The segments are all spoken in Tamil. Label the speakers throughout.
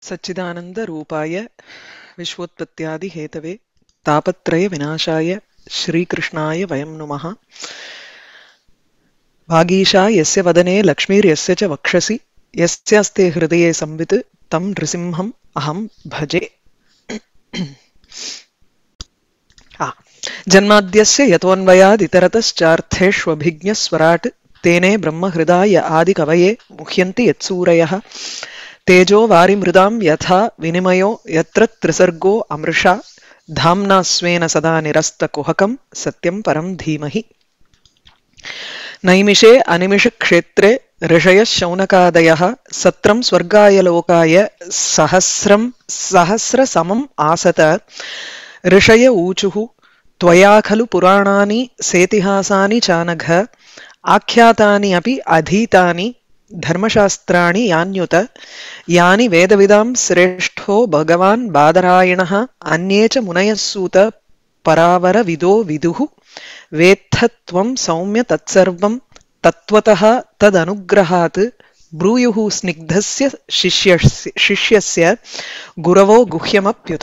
Speaker 1: सच्चिदानन्दरूपाय विश्वोत्पत्त्यादिहेतवे तापत्रयविनाशाय श्रीकृष्णाय वयं नुमः भागीशा यस्य वदने लक्ष्मीर्यस्य च वक्षसि यस्यास्ते हृदये संवित् तं नृसिंहम् अहं भजे आ, जन्माद्यस्य यतोऽन्वयादितरतश्चार्थेष्वभिज्ञस्वराट् तेने ब्रह्महृदाय आदिकवये मुह्यन्ति यत्सूरयः तेजो वारिमृदां यथा विनिमयो यत्र त्रिसर्गो अमृषा धाम्ना स्वेन सदा निरस्तकुहकं सत्यं परं धीमहि नैमिषे अनिमिषक्षेत्रे ऋषयः शौनकादयः सत्रं स्वर्गाय लोकाय सहस्रं सहस्रसमम् आसत ऋषय ऊचुः त्वया खलु पुराणानि सेतिहासानि चानघ आख्यातानि अपि अधीतानि धर्मशास्त्राणि यान्युत यानि वेदविदां श्रेष्ठो भगवान् बादरायणः अन्ये च मुनयः सूत परावरविदो विदुः वेत्थ त्वं सौम्य तत्सर्वं तत्त्वतः तदनुग्रहात् ब्रूयुः स्निग्धस्य शिष्यस्य शिष्यस्य गुरवो गुह्यमप्युत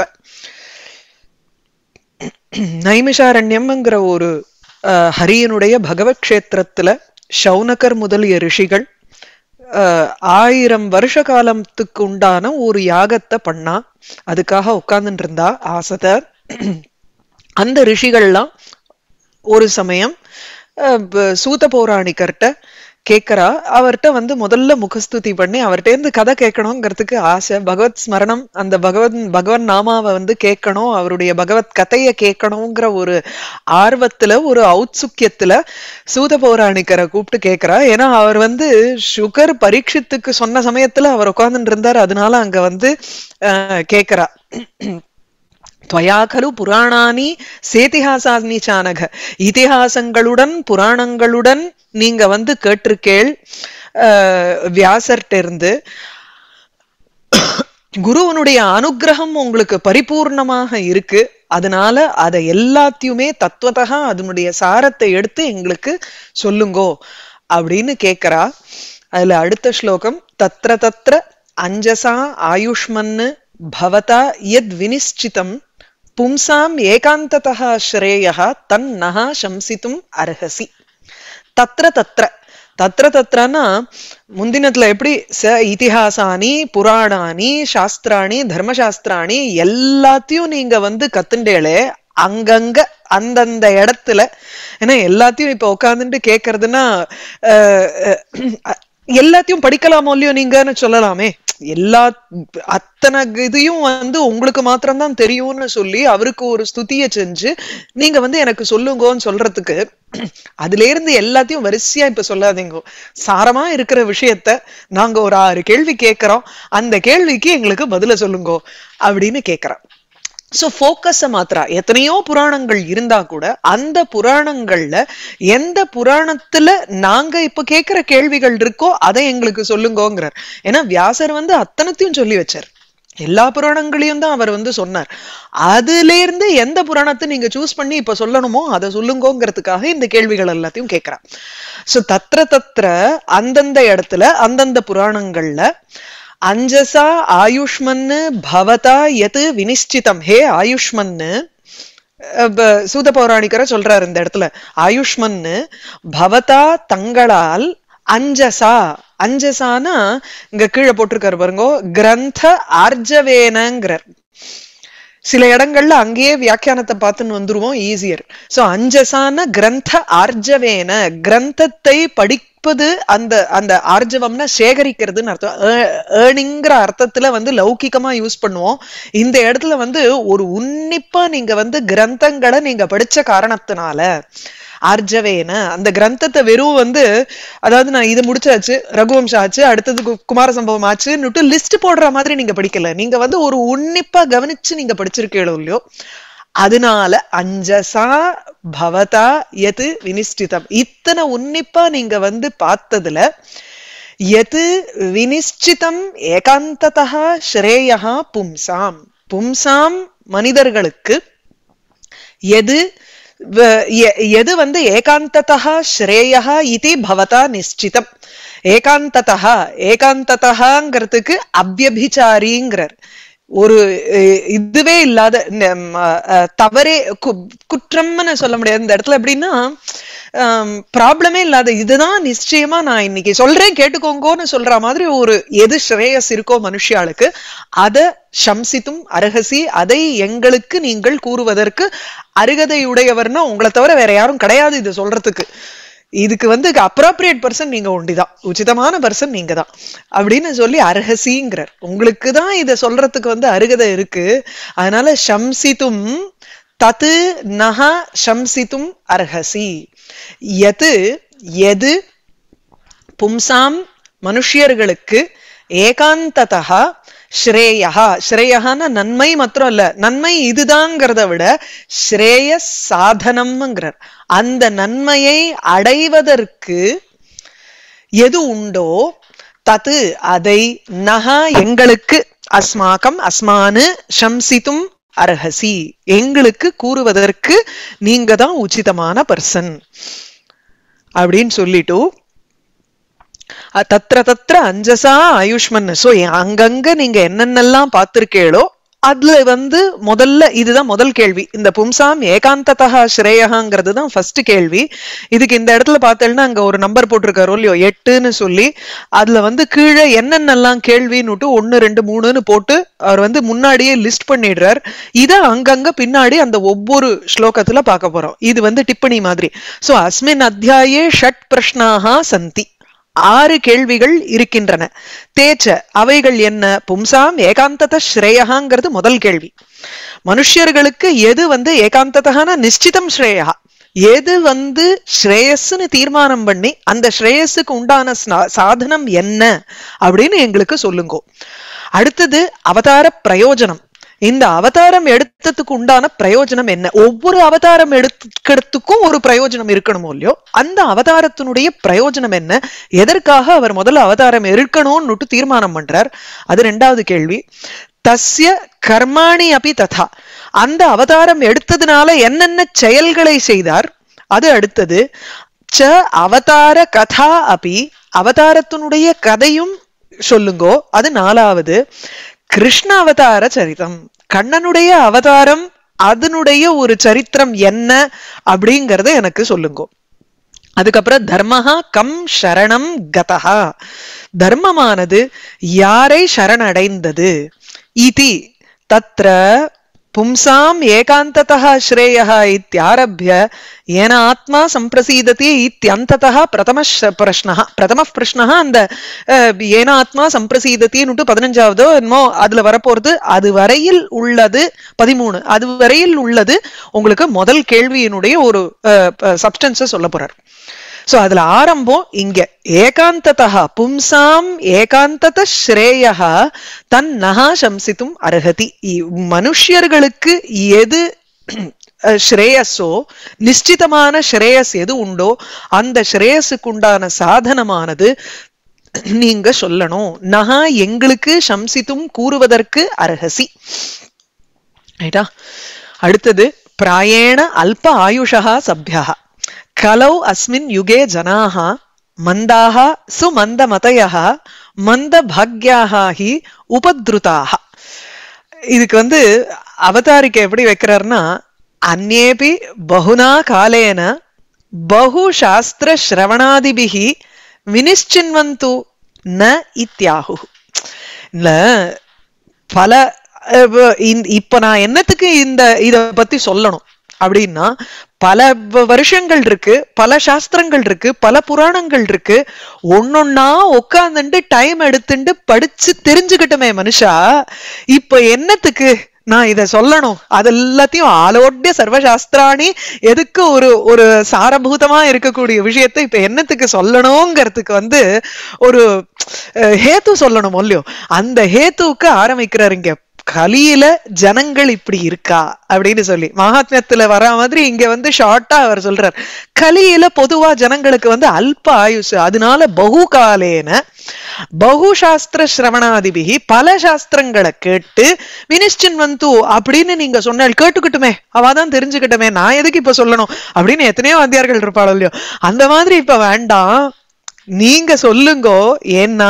Speaker 1: நைமிஷாரண்யம்ங்கிற ஒரு அஹ், ஹரியனுடைய பகவத் கஷேத்திரத்துல சௌனகர் முதலிய ரிஷிகள் அஹ், ஆயிரம் வருஷ காலத்துக்கு உண்டான ஒரு யாகத்தை பண்ணா அதுக்காக உட்கார்ந்துட்டு இருந்தா ஆசத அந்த ரிஷிகள்லாம் ஒரு சமயம் அஹ், ப- சூத பௌராணிகர்கிட்ட கேக்குறா அவர்கிட்ட வந்து முதல்ல முகஸ்துதி பண்ணி அவர்கிட்ட இருந்து கதை கேட்கணுங்கிறதுக்கு ஆசை பகவத் ஸ்மரணம் அந்த பகவத் பகவன் நாமாவை வந்து கேட்கணும் அவருடைய பகவத் கதைய கேட்கணுங்கிற ஒரு ஆர்வத்துல ஒரு ஔத்சுக்கியத்துல சூத பௌராணிகரை கூப்பிட்டு கேக்குறா ஏன்னா அவர் வந்து சுகர் பரீட்சித்துக்கு சொன்ன சமயத்துல அவர் உட்கார்ந்துட்டு இருந்தார் அதனால அங்க வந்து அஹ், கேக்குறா துவயா கலு புராணானி சேதிஹாசானி சானக இதிகாசங்களுடன் புராணங்களுடன் நீங்க வந்து கேட்டிருக்கேள் அஹ், வியாசர்ட்ட இருந்து குருவனுடைய அனுக்கிரகம் உங்களுக்கு பரிபூர்ணமாக இருக்கு அதனால அதை எல்லாத்தையுமே தத்துவத்தகா அதனுடைய சாரத்தை எடுத்து எங்களுக்கு சொல்லுங்கோ அப்படின்னு கேக்குறா அதுல அடுத்த ஸ்லோகம் தத்ர தத்ர அஞ்சசா ஆயுஷ்மன்னு பவதா யத் வினிச்சிதம் பும்சாம் ஏகாந்ததா ஸ்ரேயா தன் நகா சம்சித்தும் அர்ஹசி தத்ர தத்ர தத்ர தத்ரனா முந்தினத்துல எப்படி ச இதிஹாசானி புராணானி சாஸ்திராணி தர்மசாஸ்திராணி எல்லாத்தையும் நீங்க வந்து கத்துண்டேளே அங்கங்க அந்தந்த இடத்துல ஏன்னா எல்லாத்தையும் இப்ப உட்காந்துட்டு கேக்குறதுன்னா அஹ், அஹ், எல்லாத்தையும் படிக்கலாமோ இல்லையோ நீங்கன்னு சொல்லலாமே எல்லா அத்தனை இதையும் வந்து உங்களுக்கு மாத்திரம்தான் தெரியும்னு சொல்லி அவருக்கு ஒரு ஸ்துதியை செஞ்சு நீங்க வந்து எனக்கு சொல்லுங்கன்னு சொல்றதுக்கு அதுல இருந்து எல்லாத்தையும் வரிசையா இப்ப சொல்லாதீங்க சாரமா இருக்கிற விஷயத்த நாங்க ஒரு ஆறு கேள்வி கேட்கிறோம் அந்த கேள்விக்கு எங்களுக்கு பதில சொல்லுங்கோ அப்படின்னு கேக்குறான் சோ போக்கஸ மாத்திரா எத்தனையோ புராணங்கள் இருந்தா கூட அந்த புராணங்கள்ல எந்த புராணத்துல நாங்க இப்ப கேக்குற கேள்விகள் இருக்கோ அதை எங்களுக்கு சொல்லுங்கோங்கிறார் ஏன்னா வியாசர் வந்து அத்தனத்தையும் சொல்லி வச்சார் எல்லா புராணங்களையும் தான் அவர் வந்து சொன்னார் அதுல இருந்து எந்த புராணத்தை நீங்க சூஸ் பண்ணி இப்ப சொல்லணுமோ அதை சொல்லுங்கோங்கிறதுக்காக இந்த கேள்விகள் எல்லாத்தையும் கேட்கிறார் சோ தத்ர தத்ர அந்தந்த இடத்துல அந்தந்த புராணங்கள்ல அஞ்சசா ஆயுஷ்மன்னு பவதா எது வினிஷ்டிதம் ஹே ஆயுஷ்மன்னு அஹ் ப- சூத பௌராணிகரை சொல்றாரு இந்த இடத்துல ஆயுஷ்மன்னு பவதா தங்களால் அஞ்சசா அஞ்சசானா இங்க கீழே போட்டிருக்காரு பாருங்க கிரந்த ஆர்ஜவேனங்கிறார் சில இடங்கள்ல அங்கேயே வியாக்கியானத்தை பார்த்துன்னு வந்துருவோம் ஈஸியர் சோ அஞ்சசான கிரந்த ஆர்ஜவேன கிரந்தத்தை படிப்பது அந்த அந்த ஆர்ஜவம்னா சேகரிக்கிறதுன்னு அர்த்தம் ஏர்னிங்கிற அர்த்தத்துல வந்து லௌகிகமா யூஸ் பண்ணுவோம் இந்த இடத்துல வந்து ஒரு உன்னிப்பா நீங்க வந்து கிரந்தங்களை நீங்க படிச்ச காரணத்தினால ஆர்ஜவேன அந்த கிரந்தத்தை வெறும் வந்து அதாவது நான் இது முடிச்சாச்சு ரகுவம்சம் ஆச்சு அடுத்தது கு- குமார சம்பவம் ஆச்சுன்னுட்டு லிஸ்ட் போடுற மாதிரி நீங்க படிக்கல நீங்க வந்து ஒரு உன்னிப்பா கவனிச்சு நீங்க படிச்சிருக்கீங்களோ இல்லையோ அதனால அஞ்சசா பவதா எது வினிஷ்டிதம் இத்தனை உன்னிப்பா நீங்க வந்து பார்த்ததுல எது வினிஷ்டிதம் ஏகாந்ததா ஸ்ரேயா பும்சாம் பும்சாம் மனிதர்களுக்கு எது வ- எ- எது வந்து ஏகாந்ததா ஸ்ரேயா இது பவதா நிச்சிதம் ஏகாந்ததா ஏகாந்ததாங்கிறதுக்கு அவ்யபிச்சாரிங்கிறார் ஒரு அஹ், இதுவே இல்லாத ந- ம, அஹ், தவறே கு- குற்றம்னு சொல்ல முடியாது இந்த இடத்துல எப்படின்னா ப்ராப்ளமே இல்லாத இதுதான் நிச்சயமா நான் இன்னைக்கு சொல்றேன் கேட்டுக்கோங்கன்னு சொல்ற மாதிரி ஒரு எது ஸ்ரேயஸ் இருக்கோ மனுஷியாளுக்கு அத சம்சித்தும் அரகசி அதை எங்களுக்கு நீங்கள் கூறுவதற்கு அருகதையுடையவர்னா உங்களை தவிர வேற யாரும் கிடையாது இது சொல்றதுக்கு இதுக்கு வந்து அப்ராப்ரியேட் பர்சன் நீங்க ஒண்டிதான் உச்சிதமான பர்சன் நீங்க தான் அப்படின்னு சொல்லி அர்ஹசிங்கிறார் உங்களுக்கு தான் இதை சொல்றதுக்கு வந்து அருகதை இருக்கு அதனால சம்சித்தும் தத்து நக சம்சித்தும் அர்ஹசி எது எது பும்சாம் மனுஷியர்களுக்கு ஏகாந்ததா ஸ்ரேயா ஸ்ரேயகான நன்மை மாத்திரம் இல்ல நன்மை இதுதாங்கிறத விட ஸ்ரேய சாதனம்ங்கிறார் அந்த நன்மையை அடைவதற்கு எது உண்டோ தது அதை நகா எங்களுக்கு அஸ்மாக்கம் அஸ்மானு சம்சித்தும் அர்ஹசி எங்களுக்கு கூறுவதற்கு நீங்க தான் உச்சிதமான பர்சன் அப்படின்னு சொல்லிட்டு அ- தத்ர தத்ர அஞ்சசா ஆயுஷ்மன் சோ அங்கங்க நீங்க என்னென்னலாம் பார்த்திருக்கேளோ அதுல வந்து முதல்ல இதுதான் முதல் கேள்வி இந்த பும்சாம் ஏகாந்ததா ஸ்ரேயகாங்கிறது தான் ஃபர்ஸ்ட் கேள்வி இதுக்கு இந்த இடத்துல பார்த்தேன்னா அங்க ஒரு நம்பர் போட்டிருக்காரோ இல்லையோ எட்டுன்னு சொல்லி அதுல வந்து கீழே என்னென்னலாம் கேள்வின்னுட்டு ஒன்னு ரெண்டு மூணுன்னு போட்டு அவர் வந்து முன்னாடியே லிஸ்ட் பண்ணிடுறார் இத அங்கங்க பின்னாடி அந்த ஒவ்வொரு ஸ்லோகத்துல பார்க்க போறோம் இது வந்து டிப்பணி மாதிரி சோ அஸ்மின் அத்தியாயே ஷட் பிரஷ்னாக சந்தி ஆறு கேள்விகள் இருக்கின்றன தேச்ச அவைகள் என்ன பும்சாம் ஏகாந்தத ஸ்ரேயகாங்கிறது முதல் கேள்வி மனுஷர்களுக்கு எது வந்து ஏகாந்ததகான நிச்சிதம் ஸ்ரேயா எது வந்து ஸ்ரேயஸ்னு தீர்மானம் பண்ணி அந்த ஸ்ரேயஸுக்கு உண்டான ஸ்னா- சாதனம் என்ன அப்படின்னு எங்களுக்கு சொல்லுங்கோ அடுத்தது அவதார பிரயோஜனம் இந்த அவதாரம் எடுத்ததுக்கு உண்டான பிரயோஜனம் என்ன ஒவ்வொரு அவதாரம் எடுக்கிறதுக்கும் ஒரு பிரயோஜனம் இருக்கணுமோ இல்லையோ அந்த அவதாரத்தினுடைய பிரயோஜனம் என்ன எதற்காக அவர் முதல்ல அவதாரம் எடுக்கணும்னுட்டு தீர்மானம் பண்றார் அது ரெண்டாவது கேள்வி தஸ்ய கர்மாணி அபி ததா அந்த அவதாரம் எடுத்ததுனால என்னென்ன செயல்களை செய்தார் அது அடுத்தது ச அவதார கதா அபி அவதாரத்தினுடைய கதையும் சொல்லுங்கோ அது நாலாவது கிருஷ்ண அவதார சரிதம் கண்ணனுடைய அவதாரம் அதனுடைய ஒரு சரித்திரம் என்ன அப்படிங்கறத எனக்கு சொல்லுங்கோ அதுக்கப்புறம் தர்மஹா கம் சரணம் கதஹா தர்மமானது யாரை சரணடைந்தது இதி தத்ர பும்சாம் ஏகாந்ததः ஸ்ரேயः இத்தியாரभ्य ஏன ஆத்மா சம்பிரசீததி இத்தியந்ததः பிரதம பிரஷ்னः பிரதம பிரஷ்னः அந்த அஹ், ஏன ஆத்மா சம்பிரசீதத்தின்னுட்டு பதினஞ்சாவதோ என்னமோ அதுல வரப்போறது அது வரையில் உள்ளது பதிமூணு அது வரையில் உள்ளது உங்களுக்கு முதல் கேள்வியினுடைய ஒரு சப்ஸ்டன்ஸ சொல்ல போறார் சோ அதுல ஆரம்பம் இங்க ஏகாந்ததா பும்சாம் ஏகாந்தத ஸ்ரேயா தன் நகா சம்சித்தும் அருகதி இ- மனுஷ்யர்களுக்கு எது அஹ், ஸ்ரேயஸோ நிச்சிதமான ஸ்ரேயஸ் எது உண்டோ அந்த ஸ்ரேயஸுக்கு உண்டான சாதனமானது நீங்க சொல்லணும் நகா எங்களுக்கு சம்சித்தும் கூறுவதற்கு அருகசி ரைட்டா அடுத்தது பிராயேண அல்ப ஆயுஷா சப்யா கலௌ அஸ்மின் யுகே ஜனாக மந்தாக சுமந்தமதய மந்த பாக்யாக ஹி உபத்ருதாக இதுக்கு வந்து அவதாரிக்க எப்படி வைக்கிறாருன்னா அந்நேபி பகுனா காலேன பகு சாஸ்திர ஸ்ரவணாதிபிகி வினிஷ்சின்வந்து ந இத்தியாகு இல்ல பல அஹ், வ- இந்த- இப்ப நான் என்னத்துக்கு இந்த இத பத்தி சொல்லணும் அப்படின்னா பல வ- வருஷங்கள் இருக்கு பல சாஸ்திரங்கள் இருக்கு பல புராணங்கள் இருக்கு ஒன்னொன்னா உட்காந்துட்டு டைம் எடுத்துட்டு படிச்சு தெரிஞ்சுக்கிட்டோமே மனுஷா இப்ப என்னத்துக்கு நான் இத சொல்லணும் அது எல்லாத்தையும் ஆலோட்ய சர்வசாஸ்திராணி எதுக்கு ஒரு ஒரு சாரபூதமா இருக்கக்கூடிய விஷயத்தை இப்ப என்னத்துக்கு சொல்லணுங்கிறதுக்கு வந்து ஒரு அஹ், ஹேத்து சொல்லணும் இல்லையோ அந்த ஹேத்துவுக்கு ஆரம்பிக்கிறாரு இங்க கலியில ஜனங்கள் இப்படி இருக்கா அப்படின்னு சொல்லி மகாத்மியத்துல வர மாதிரி இங்க வந்து ஷார்ட்டா அவர் சொல்றார் கலியில பொதுவா ஜனங்களுக்கு வந்து அல்ப ஆயுசு அதனால பகுகாலேன பகுசாஸ்திர சிரவணாதிபிகி பல சாஸ்திரங்களை கேட்டு வினிஷ்டின் வந்து அப்படின்னு நீங்க சொன்னால் கேட்டுக்கிட்டுமே அவாதான் தெரிஞ்சுக்கிட்டமே நான் எதுக்கு இப்ப சொல்லணும் அப்படின்னு எத்தனையோ வாத்தியார்கள் இருப்பாளோ இல்லையோ அந்த மாதிரி இப்ப வேண்டாம் நீங்க சொல்லுங்கோ ஏன்னா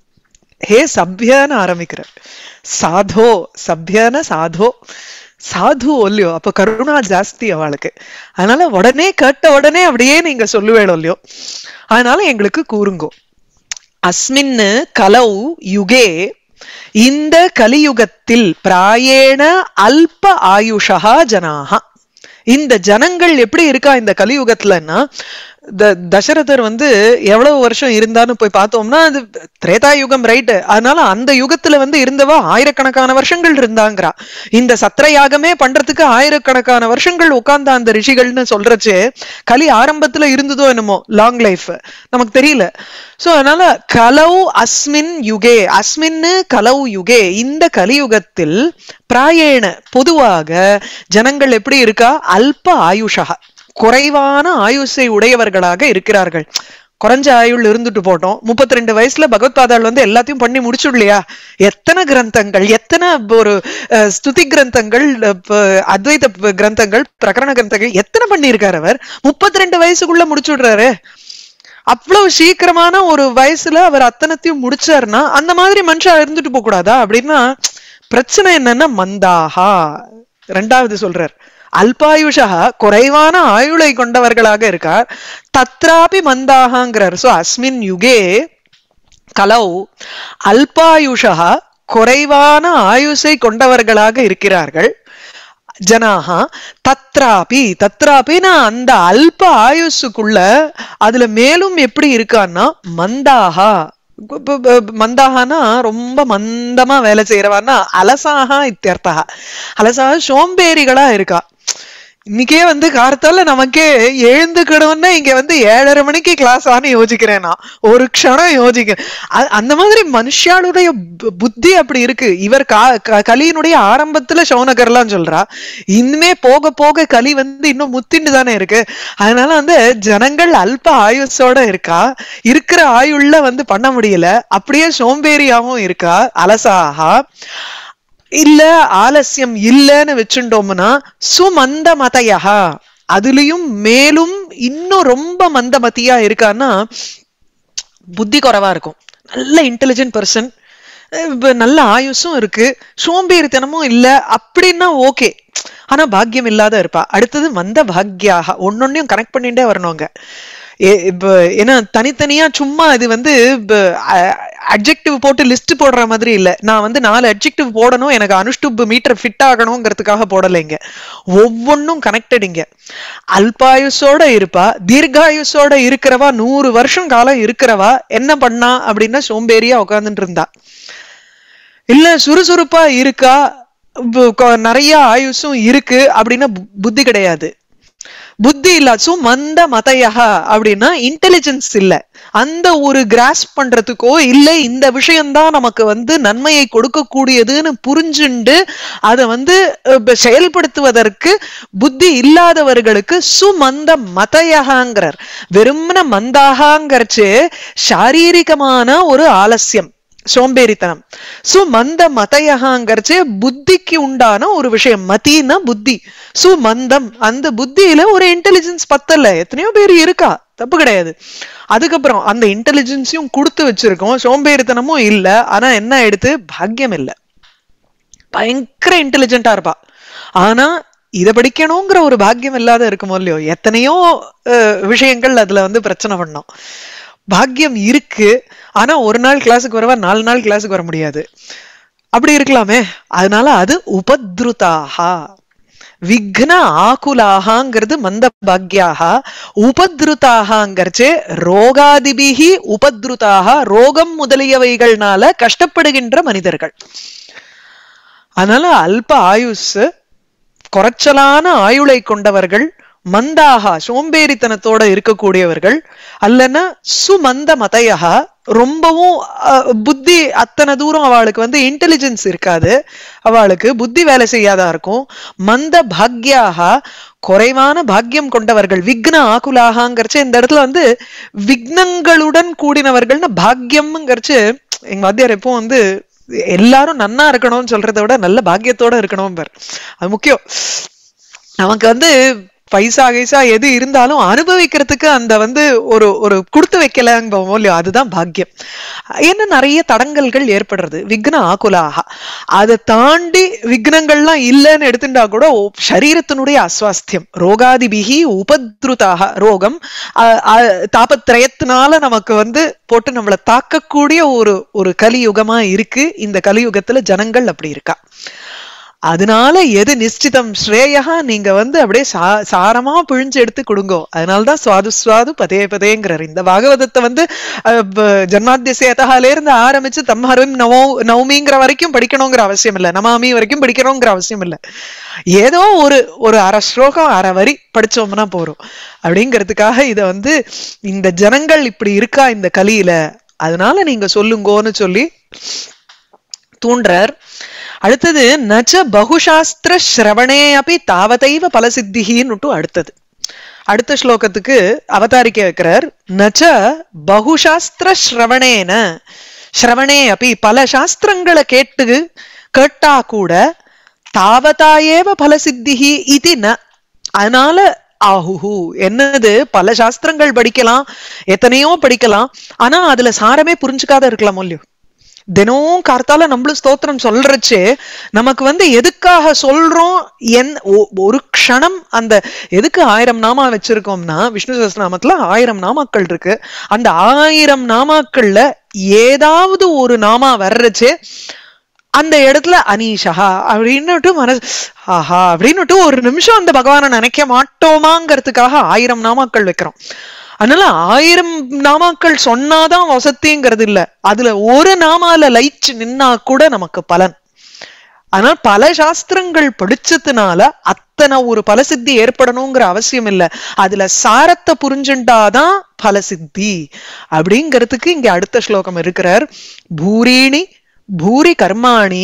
Speaker 1: ஹே சப்யான்னு ஆரம்பிக்கிறார் சாதோ சப்யான சாதோ சாது இல்லையோ அப்ப கருணா ஜாஸ்தி அவளுக்கு அதனால உடனே கேட்ட உடனே அப்படியே நீங்க சொல்லுவேளோ இல்லையோ அதனால எங்களுக்கு கூறுங்கோ அஸ்மின்னு கலௌ யுகே இந்த கலியுகத்தில் பிராயேண அல்ப ஆயுஷா ஜனாக இந்த ஜனங்கள் எப்படி இருக்கா இந்த கலியுகத்துலன்னா த- தசரதர் வந்து எவ்வளவு வருஷம் இருந்தான்னு போய் பார்த்தோம்னா அது திரேதா யுகம் ரைட்டு அதனால அந்த யுகத்துல வந்து இருந்தவா ஆயிரக்கணக்கான வருஷங்கள் இருந்தாங்கிறா இந்த சத்திர யாகமே பண்றதுக்கு ஆயிரக்கணக்கான வருஷங்கள் உட்கார்ந்த அந்த ரிஷிகள்னு சொல்றச்சு கலி ஆரம்பத்துல இருந்ததோ என்னமோ லாங் லைஃப் நமக்கு தெரியல சோ அதனால கலௌ அஸ்மின் யுகே அஸ்மின்னு கலௌ யுகே இந்த கலியுகத்தில் பிராயேண பொதுவாக ஜனங்கள் எப்படி இருக்கா அல்ப ஆயுஷா குறைவான ஆயுசை உடையவர்களாக இருக்கிறார்கள் குறைஞ்ச ஆயுள் இருந்துட்டு போட்டோம் முப்பத்தி ரெண்டு வயசுல பகவத்பாதாள் வந்து எல்லாத்தையும் பண்ணி முடிச்சுடலையா எத்தனை கிரந்தங்கள் எத்தனை ஒரு அஹ், ஸ்துதி கிரந்தங்கள் அஹ், ப- அத்வைத ப- கிரந்தங்கள் பிரகரண கிரந்தங்கள் எத்தனை பண்ணியிருக்காரு அவர் முப்பத்தி ரெண்டு வயசுக்குள்ள முடிச்சுடுறாரு அவ்வளவு சீக்கிரமான ஒரு வயசுல அவர் அத்தனத்தையும் முடிச்சாருன்னா அந்த மாதிரி மனுஷா இருந்துட்டு போக கூடாதா அப்படின்னா பிரச்சனை என்னன்னா மந்தாஹா ரெண்டாவது சொல்றார் அல்பாயுஷா குறைவான ஆயுளை கொண்டவர்களாக இருக்கார் தத்ராபி மந்தாகாங்கிறார் சோ அஸ்மின் யுகே கலௌ அல்பாயுஷா குறைவான ஆயுசை கொண்டவர்களாக இருக்கிறார்கள் ஜனாகா தத்ராபி தத்ராபினா அந்த அல்ப ஆயுசுக்குள்ள அதுல மேலும் எப்படி இருக்கான்னா மந்தாகா கு- ப- ப- மந்தாகனா ரொம்ப மந்தமா வேலை செய்யறவான்னா அலசாகா இத்தியர்த்தா அலசாக சோம்பேறிகளா இருக்கா இன்னைக்கே வந்து கார்த்தால நமக்கே எழுந்துக்கணும்னா இங்க வந்து ஏழரை மணிக்கு கிளாஸ் ஆன்னு யோசிக்கிறேன் நான் ஒரு க்ஷணம் யோசிக்கிறேன் அ- அந்த மாதிரி மனுஷாளுடைய பு- புத்தி அப்படி இருக்கு இவர் கா க- கலியினுடைய ஆரம்பத்துல சௌனகர்லாம் சொல்றா இனிமே போக போக கலி வந்து இன்னும் முத்திண்டு தானே இருக்கு அதனால வந்து ஜனங்கள் அல்ப ஆயுசோட இருக்கா இருக்கிற ஆயுள்ல வந்து பண்ண முடியல அப்படியே சோம்பேறியாவும் இருக்கா அலசாகா இல்ல ஆலசியம் இல்லைன்னு வச்சுட்டோம்னா சுமந்த மதையா அதுலயும் மேலும் இன்னும் ரொம்ப மந்தமதியா இருக்கான்னா புத்தி குறைவா இருக்கும் நல்ல இன்டெலிஜென்ட் பர்சன் நல்ல ஆயுசும் இருக்கு சோம்பேறித்தனமும் இல்ல அப்படின்னா ஓகே ஆனா பாக்கியம் இல்லாத இருப்பா அடுத்தது மந்த பாக்யாக ஒன்னொன்னையும் கனெக்ட் பண்ணிட்டே வரணுங்க ஏ- இப்ப ஏன்னா தனித்தனியா சும்மா இது வந்து அட்ஜெக்டிவ் போட்டு லிஸ்ட் போடுற மாதிரி இல்ல நான் வந்து நாலு அட்ஜெக்டிவ் போடணும் எனக்கு அனுஷ்டுப் மீட்டர் ஃபிட் ஆகணுங்கிறதுக்காக போடலைங்க ஒவ்வொன்றும் கனெக்டட் இங்க அல்பாயுசோட இருப்பா தீர்காயுசோட இருக்கிறவா நூறு வருஷம் காலம் இருக்கிறவா என்ன பண்ணா அப்படின்னா சோம்பேறியா உட்கார்ந்துட்டு இருந்தா இல்ல சுறுசுறுப்பா இருக்கா பு- கொ- நிறைய ஆயுசும் இருக்கு அப்படின்னா பு- புத்தி கிடையாது புத்தி இல்ல சோ மந்த மதையா அப்படின்னா இன்டெலிஜென்ஸ் இல்ல அந்த ஒரு கிராஸ் பண்றதுக்கோ இல்ல இந்த விஷயம்தான் நமக்கு வந்து நன்மையை கொடுக்கக்கூடியதுன்னு புரிஞ்சுண்டு அதை வந்து அஹ், ப- செயல்படுத்துவதற்கு புத்தி இல்லாதவர்களுக்கு சுமந்த மதையகாங்கிறார் வெறுமன மந்தாகாங்கிறச்சு சாரீரிகமான ஒரு ஆலசியம் சோம்பேறித்தனம் சோ மந்த மதையகாங்கிறச்சு புத்திக்கு உண்டான ஒரு விஷயம் மதினா புத்தி சோ மந்தம் அந்த புத்தியில ஒரு இன்டெலிஜென்ஸ் பத்தல எத்தனையோ பேர் இருக்கா தப்பு கிடையாது அதுக்கப்புறம் அந்த இன்டெலிஜென்ஸையும் கொடுத்து வச்சிருக்கோம் சோம்பேறித்தனமும் இல்ல ஆனா என்ன எடுத்து பாக்கியம் இல்ல பயங்கர இன்டெலிஜென்ட்டா இருப்பா ஆனா இத படிக்கணுங்கிற ஒரு பாக்கியம் இல்லாத இருக்குமோ இல்லையோ எத்தனையோ அஹ், விஷயங்கள் அதுல வந்து பிரச்சனை பண்ணோம் பாக்கியம் இருக்கு ஆனா ஒரு நாள் கிளாஸுக்கு வரவா நாலு நாள் கிளாஸுக்கு வர முடியாது அப்படி இருக்கலாமே அதனால அது உபத்ருதாகா விக்ன ஆகுலாகாங்கிறது மந்த பாக்யாக உபத்ருதாகாங்கிறச்சு ரோகாதிபிகி உபத்ருதாக ரோகம் முதலியவைகள்னால கஷ்டப்படுகின்ற மனிதர்கள் அதனால அல்ப ஆயுஸ் குறைச்சலான ஆயுளை கொண்டவர்கள் மந்தாகா சோம்பேறித்தனத்தோட இருக்கக்கூடியவர்கள் அல்லனா சுமந்த மதையா ரொம்பவும் அஹ், புத்தி அத்தனை தூரம் அவளுக்கு வந்து இன்டெலிஜென்ஸ் இருக்காது அவளுக்கு புத்தி வேலை செய்யாதா இருக்கும் மந்த பாக்யாக குறைவான பாக்கியம் கொண்டவர்கள் விக்ன ஆகுலாகாங்கிறச்சு இந்த இடத்துல வந்து விக்னங்களுடன் கூடினவர்கள்னு பாக்கியம்ங்கிறச்சு எங்க வாத்தியார் எப்போ வந்து எல்லாரும் நன்னா இருக்கணும்னு சொல்றதை விட நல்ல பாக்கியத்தோட இருக்கணும் பார் அது முக்கியம் நமக்கு வந்து பைசா கைசா எது இருந்தாலும் அனுபவிக்கிறதுக்கு அந்த வந்து ஒரு ஒரு கொடுத்து வைக்கலங்க இல்லையோ அதுதான் பாக்கியம் என்ன நிறைய தடங்கல்கள் ஏற்படுறது விக்ன ஆகுலாக அதை தாண்டி விக்னங்கள்லாம் இல்லைன்னு எடுத்துட்டா கூட ஓ- சரீரத்தினுடைய அஸ்வாஸ்தியம் ரோகாதிபிகி உபத்ருதாக ரோகம் அ- அ- தாபத்திரயத்தினால நமக்கு வந்து போட்டு நம்மளை தாக்கக்கூடிய ஒரு ஒரு கலியுகமா இருக்கு இந்த கலியுகத்துல ஜனங்கள் அப்படி இருக்கா அதனால எது நிச்சிதம் ஸ்ரேயா நீங்க வந்து அப்படியே சா சாரமா பிழிஞ்சு எடுத்து கொடுங்கோ அதனாலதான் சுவாது சுவாது பதே பதேங்கிறார் இந்த பாகவதத்தை வந்து அஹ், ப- ஜன்மாத்தியசேதகால இருந்து ஆரம்பிச்சு தம்மரும் நவோ நவமிங்கிற வரைக்கும் படிக்கணுங்கிற அவசியம் இல்ல நமாமி வரைக்கும் படிக்கணுங்கிற அவசியம் இல்ல ஏதோ ஒரு ஒரு அரை ஸ்லோகம் அரை வரி படிச்சோம்னா போறோம் அப்படிங்கிறதுக்காக இத வந்து இந்த ஜனங்கள் இப்படி இருக்கா இந்த கலியில அதனால நீங்க சொல்லுங்கோன்னு சொல்லி தூண்டுறார் அடுத்தது நச்ச பகுசாஸ்திர ஸ்ரவணே அப்படி தாவதைவ பலசித்திகின்னுட்டு அடுத்தது அடுத்த ஸ்லோகத்துக்கு அவதாரிக்க வைக்கிறார் நச்ச பகுசாஸ்திர ஸ்ரவணேன ஸ்ரவணே அப்படி பல சாஸ்திரங்களை கேட்டு கேட்டா கூட தாவதாயேவ பலசித்திகி இது ந அதனால ஆஹுஹு என்னது பல சாஸ்திரங்கள் படிக்கலாம் எத்தனையோ படிக்கலாம் ஆனா அதுல சாரமே புரிஞ்சுக்காத இருக்கலாம் இல்லையோ தினமும் கார்த்தால நம்மளும் ஸ்தோத்திரம் சொல்றச்சு நமக்கு வந்து எதுக்காக சொல்றோம் என் ஒ- ஒரு க்ஷணம் அந்த எதுக்கு ஆயிரம் நாமா வச்சிருக்கோம்னா விஷ்ணு சஹஸ்ரநாமத்துல ஆயிரம் நாமாக்கள் இருக்கு அந்த ஆயிரம் நாமாக்கள்ல ஏதாவது ஒரு நாமா வர்றச்சு அந்த இடத்துல அனீஷா அப்படின்னுட்டு மனசு ஆஹா அப்படின்னுட்டு ஒரு நிமிஷம் அந்த பகவானை நினைக்க மாட்டோமாங்கிறதுக்காக ஆயிரம் நாமாக்கள் வைக்கிறோம் அதனால ஆயிரம் நாமாக்கள் சொன்னாதான் வசதிங்கிறது இல்ல அதுல ஒரு நாமால லயிச்சு நின்னா கூட நமக்கு பலன் ஆனால் பல சாஸ்திரங்கள் படிச்சதுனால அத்தனை ஒரு பலசித்தி ஏற்படணுங்கிற அவசியம் இல்ல அதுல சாரத்தை புரிஞ்சுட்டாதான் பலசித்தி அப்படிங்கிறதுக்கு இங்க அடுத்த ஸ்லோகம் இருக்கிறார் பூரீணி பூரி கர்மாணி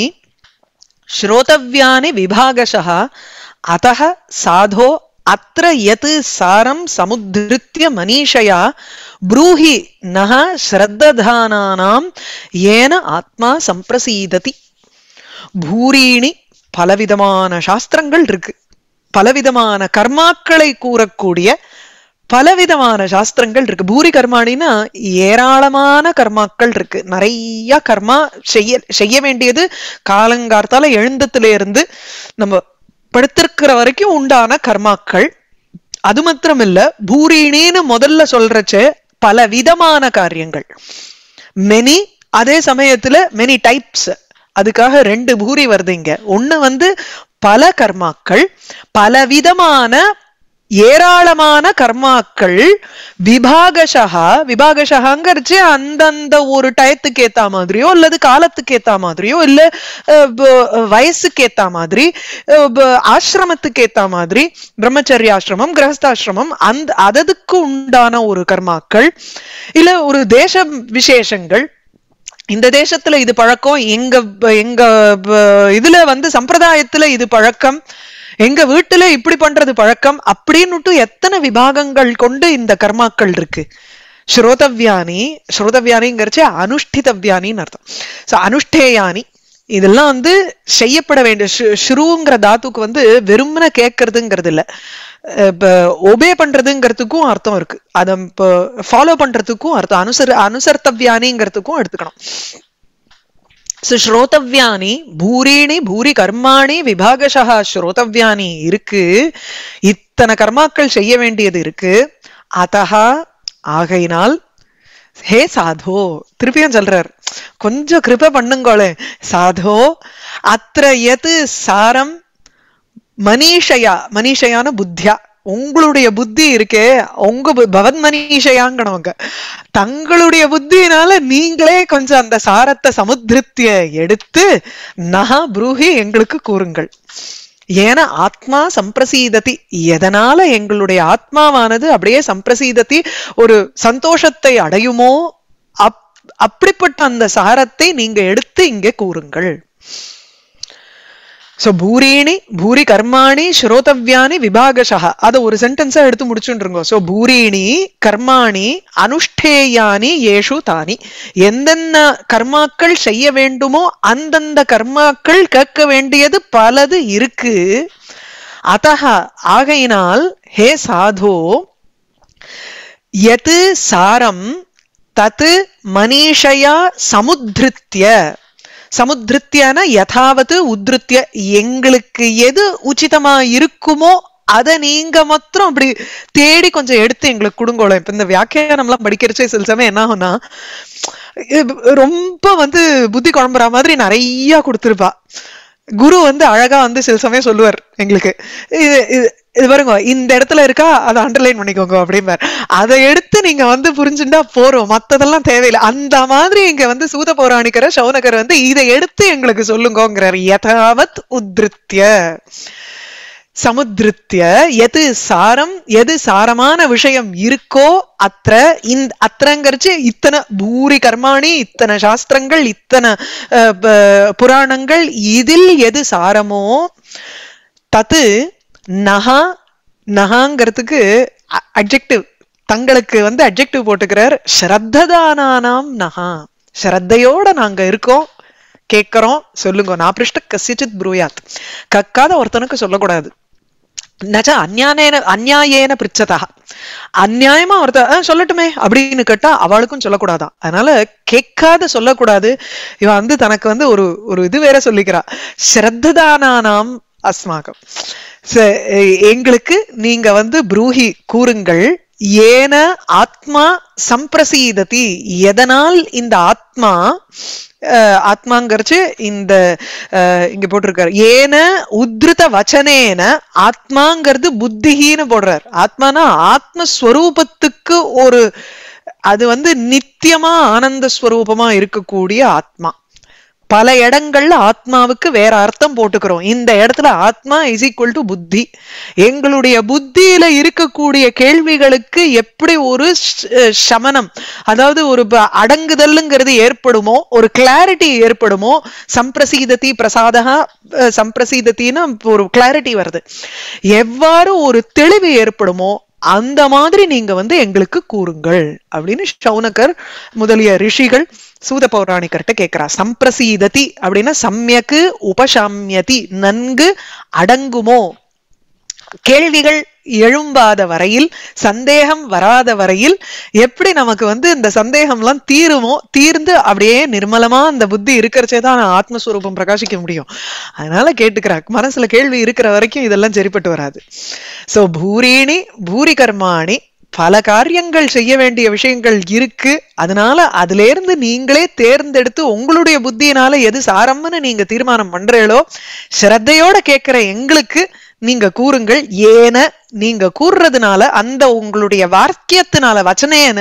Speaker 1: श्रोतव्यानि विभागशः अतः साधो अत्र यत् सारं समुद्धृत्य मनीषया ब्रूहि नः श्रद्दधानानां येन आत्मा सम्प्रसीदति பூரீணி பலவிதமான சாஸ்திரங்கள் இருக்கு பலவிதமான கர்மாக்களை கூறக்கூடிய பலவிதமான சாஸ்திரங்கள் இருக்கு பூரி கர்மாணினா ஏராளமான கர்மாக்கள் இருக்கு நிறைய கர்மா செய்ய செய்ய வேண்டியது காலங்கார்த்தால எழுந்தத்துல இருந்து நம்ம படுத்திருக்கிற வரைக்கும் உண்டான கர்மாக்கள் அது மாத்திரம் இல்ல பூரீணின்னு முதல்ல சொல்றச்சு பல விதமான காரியங்கள் மெனி அதே சமயத்துல மெனி டைப்ஸ் அதுக்காக ரெண்டு பூரி வருது இங்க ஒண்ணு வந்து பல கர்மாக்கள் பலவிதமான ஏராளமான கர்மாக்கள் விபாகஷா விபாகஷகாங்கிறச்சு அந்தந்த ஒரு டயத்துக்கு ஏத்த மாதிரியோ அல்லது காலத்துக்கு ஏத்த மாதிரியோ இல்ல அஹ், ப- வயசுக்கு ஏத்த மாதிரி அஹ், ப- ஆசிரமத்துக்கு ஏத்த மாதிரி பிரம்மச்சரிய ஆசிரமம் கிரகஸ்தாசிரமம் அந்த அததுக்கு உண்டான ஒரு கர்மாக்கள் இல்ல ஒரு தேச விசேஷங்கள் இந்த தேசத்துல இது பழக்கம் எங்க ப- எங்க ப- இதுல வந்து சம்பிரதாயத்துல இது பழக்கம் எங்க வீட்டுல இப்படி பண்றது பழக்கம் அப்படின்னுட்டு எத்தனை விபாகங்கள் கொண்டு இந்த கர்மாக்கள் இருக்கு ஸ்ரோதவ்யானி ஸ்ரோதவ்யானிங்கிறச்சு அனுஷ்டிதவ்யானின்னு அர்த்தம் சோ அனுஷ்டேயானி இதெல்லாம் வந்து செய்யப்பட வேண்டிய ஷு- ஷ்ருங்கிற தாத்துக்கு வந்து வெறுமனே கேட்கறதுங்கிறது இல்ல இப்ப ஒபே பண்றதுங்கிறதுக்கும் அர்த்தம் இருக்கு அத இப்போ ஃபாலோ பண்றதுக்கும் அர்த்தம் அனுசர அனுசர்த்தவ்யானிங்கிறதுக்கும் எடுத்துக்கணும் So, ஸ்ரோதவ்யானி பூரீணி பூரி கர்மாணி விபாகஷா ஸ்ரோதவ்யானி இருக்கு இத்தனை கர்மாக்கள் செய்ய வேண்டியது இருக்கு அதஹா ஆகையினால் ஹே சாதோ திருப்பியும் சொல்றார் கொஞ்சம் கிருப பண்ணுங்கோளே சாதோ அத்திர எது சாரம் மனிஷயா மனிஷயான புத்தியா உங்களுடைய புத்தி இருக்கே உங்க பு- பவத் மனிஷயாங்கனவங்க தங்களுடைய புத்தியினால நீங்களே கொஞ்சம் அந்த சாரத்தை சமுத்திருத்திய எடுத்து நகா புரூஹி எங்களுக்கு கூறுங்கள் ஏன ஆத்மா சம்பிரசீததி எதனால எங்களுடைய ஆத்மாவானது அப்படியே சம்பிரசீதத்தி ஒரு சந்தோஷத்தை அடையுமோ அப் அப்படிப்பட்ட அந்த சாரத்தை நீங்க எடுத்து இங்கே கூறுங்கள் சோ பூரீணி பூரி கர்மாணி ஸ்ரோதவ்யானி விபாகஷா அத ஒரு சென்டென்ஸா எடுத்து முடிச்சுருங்க சோ பூரீணி கர்மாணி அனுஷ்டேயானி ஏஷு தானி எந்தெந்த கர்மாக்கள் செய்ய வேண்டுமோ அந்தந்த கர்மாக்கள் கேட்க வேண்டியது பலது இருக்கு அத்தக ஆகையினால் ஹே சாதோ யது சாரம் தத்து மனிஷயா சமுத்ருத்திய சமுத்ருத்தியன யதாவது உத்ருத்திய எங்களுக்கு எது உச்சிதமா இருக்குமோ அதை நீங்க மாத்திரம் அப்படி தேடி கொஞ்சம் எடுத்து எங்களுக்கு கொடுங்கோளம் இப்ப இந்த வியாக்கியானம்லாம் படிக்கிறச்சே சில சமயம் என்ன ஆகும்னா ரொம்ப வந்து புத்தி குழம்புற மாதிரி நிறைய கொடுத்துருப்பா குரு வந்து அழகா வந்து சில சமயம் சொல்லுவார் எங்களுக்கு இது இது இது பாருங்க இந்த இடத்துல இருக்கா அதை அண்டர்லைன் பண்ணிக்கோங்க அப்படிம்பார் அதை எடுத்து நீங்க வந்து புரிஞ்சுட்டா போறோம் மத்ததெல்லாம் தேவையில்லை அந்த மாதிரி இங்க வந்து சூத பௌராணிக்கர சௌனகர் வந்து இதை எடுத்து எங்களுக்கு சொல்லுங்கோங்கிறார் யதாவத் உத்ருத்திய சமுத்ருத்திய எது சாரம் எது சாரமான விஷயம் இருக்கோ அத்த இந்த அத்திரங்கிறச்சு இத்தனை பூரி கர்மாணி இத்தனை சாஸ்திரங்கள் இத்தனை புராணங்கள் இதில் எது சாரமோ தத்து நகா நகாங்கிறதுக்கு அப்ஜெக்டிவ் தங்களுக்கு வந்து அப்ஜெக்டிவ் போட்டுக்கிறார் ஸ்ரத்ததானானாம் நகா ஸ்ரத்தையோட நாங்க இருக்கோம் கேட்கிறோம் சொல்லுங்க நான் பிருஷ்ட கசிச்சித் ப்ரூயாத் கக்காத ஒருத்தனுக்கு சொல்லக்கூடாது நச்ச அந்யானேன அந்நியாயேன பிரிச்சதா அந்நியாயமா ஒருத்த சொல்லட்டுமே அப்படின்னு கேட்டா அவளுக்கும் சொல்லக்கூடாதான் அதனால கேட்காத சொல்லக்கூடாது இவன் வந்து தனக்கு வந்து ஒரு ஒரு இது வேற சொல்லிக்கிறா ஸ்ரத்ததானானாம் அஸ்மாகம் எங்களுக்கு நீங்க வந்து புரூஹி கூறுங்கள் ஏன ஆத்மா சம்பிரசீததி எதனால் இந்த ஆத்மா ஆத்மாங்கிறச்சு இந்த இங்க போட்டிருக்காரு ஏன உத்ருத வச்சனேன ஆத்மாங்கிறது புத்திகின்னு போடுறார் ஆத்மானா ஆத்மஸ்வரூபத்துக்கு ஒரு அது வந்து நித்தியமா ஆனந்த ஸ்வரூபமா இருக்கக்கூடிய ஆத்மா பல இடங்கள்ல ஆத்மாவுக்கு வேற அர்த்தம் போட்டுக்கிறோம் இந்த இடத்துல ஆத்மா இஸ் ஈக்குவல் டு புத்தி எங்களுடைய புத்தியில இருக்கக்கூடிய கேள்விகளுக்கு எப்படி ஒரு சமனம் அதாவது ஒரு அடங்குதல்ங்கிறது ஏற்படுமோ ஒரு கிளாரிட்டி ஏற்படுமோ சம்பிரசீதத்தி பிரசாதகா சம்பிரசீதத்தின்னு ஒரு கிளாரிட்டி வருது எவ்வாறு ஒரு தெளிவு ஏற்படுமோ அந்த மாதிரி நீங்க வந்து எங்களுக்கு கூறுங்கள் அப்படின்னு சௌனகர் முதலிய ரிஷிகள் சூத பௌராணிகர்கிட்ட கேட்கிறா சம்பிரசீததி அப்படின்னா சமயக்கு உபசாமியதி நன்கு அடங்குமோ கேள்விகள் எழும்பாத வரையில் சந்தேகம் வராத வரையில் எப்படி நமக்கு வந்து இந்த சந்தேகம்லாம் தீருமோ தீர்ந்து அப்படியே நிர்மலமா அந்த புத்தி இருக்கிறச்சே தான் ஆத்மஸ்வரூபம் பிரகாசிக்க முடியும் அதனால கேட்டுக்கிறா மனசுல கேள்வி இருக்கிற வரைக்கும் இதெல்லாம் சரிப்பட்டு வராது சோ பூரீணி பூரி கர்மாணி பல காரியங்கள் செய்ய வேண்டிய விஷயங்கள் இருக்கு அதனால அதுல இருந்து நீங்களே தேர்ந்தெடுத்து உங்களுடைய புத்தியினால எது சாரம்னு நீங்க தீர்மானம் பண்றீங்களோ ஸ்ரத்தையோட கேட்கிற எங்களுக்கு நீங்க கூறுங்கள் ஏன நீங்க கூறுறதுனால அந்த உங்களுடைய வாக்கியத்தினால வச்சனேன